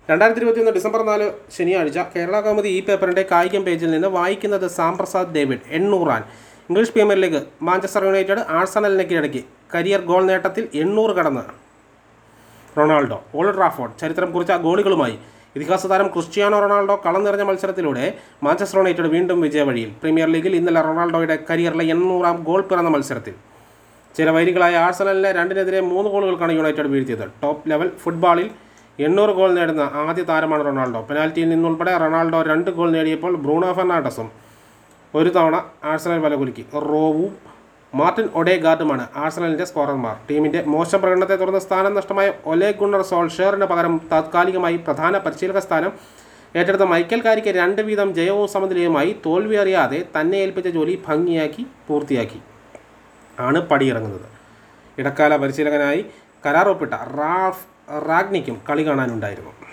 രണ്ടായിരത്തി ഇരുപത്തിയൊന്ന് ഡിസംബർ നാല് ശനിയാഴ്ച കേരള കൗമുദി ഈ പേപ്പറിൻ്റെ കായികം പേജിൽ നിന്ന് വായിക്കുന്നത് സാം പ്രസാദ് ഡേവിഡ് എണ്ണൂറാൻ English Premier League Manchester United ആഴ്സണലിനെ കീഴടക്കി കരിയർ ഗോൾ നേട്ടത്തിൽ എണ്ണൂറ് കടന്ന് റൊണാൾഡോ ഓൾഡ് ട്രാഫോർഡ് ചരിത്രം കുറിച്ച ഗോളുകളുമായി ഇതിഹാസ താരം ക്രിസ്ത്യാനോ റൊണാൾഡോ കളം നിറഞ്ഞ മത്സരത്തിലൂടെ മാഞ്ചസ്റ്റർ യുണൈറ്റഡ് വീണ്ടും വിജയവഴിയിൽ പ്രീമിയർ ലീഗിൽ ഇന്നലെ റൊണാൾഡോയുടെ കരിയറിലെ എണ്ണൂറാം ഗോൾ പിറന്ന മത്സരത്തിൽ ചില വൈരികളായ ആഴ്സണലിനെ രണ്ടിനെതിരെ മൂന്ന് ഗോളുകൾക്കാണ് യുണൈറ്റഡ് വീഴ്ത്തിയത് ടോപ്പ് ലെവൽ ഫുട്ബോളിൽ എണ്ണൂറ് ഗോൾ നേടുന്ന ആദ്യ താരമാണ് റൊണാൾഡോ പെനാൽറ്റിയിൽ നിന്നുൾപ്പെടെ റൊണാൾഡോ രണ്ട് ഗോൾ നേടിയപ്പോൾ ബ്രൂണോ ഫെർണാണ്ടസും ഒരു തവണ ആഴ്സണൽ വലകുലുക്കി റോവും മാർട്ടിൻ ഒഡേഗാർഡുമാണ് ആഴ്സണലിൻ്റെ സ്കോറർമാർ ടീമിൻ്റെ മോശം പ്രകടനത്തെ തുടർന്ന് സ്ഥാനം നഷ്ടമായ ഒലെ ഗുണർ സോൾഷെയറിന് പകരം താത്കാലികമായി പ്രധാന പരിശീലക സ്ഥാനം ഏറ്റെടുത്ത മൈക്കൽ കാരിക്ക് രണ്ട് വീതം ജയവും സമനിലയുമായി തോൽവി അറിയാതെ തന്നെ ഏൽപ്പിച്ച ജോലി ഭംഗിയാക്കി പൂർത്തിയാക്കി ആണ് പടിയിറങ്ങുന്നത് ഇടക്കാല പരിശീലകനായി കരാർ ഒപ്പിട്ട റാഫ് റാഗ്നിക്കും കളി കാണാനുണ്ടായിരുന്നു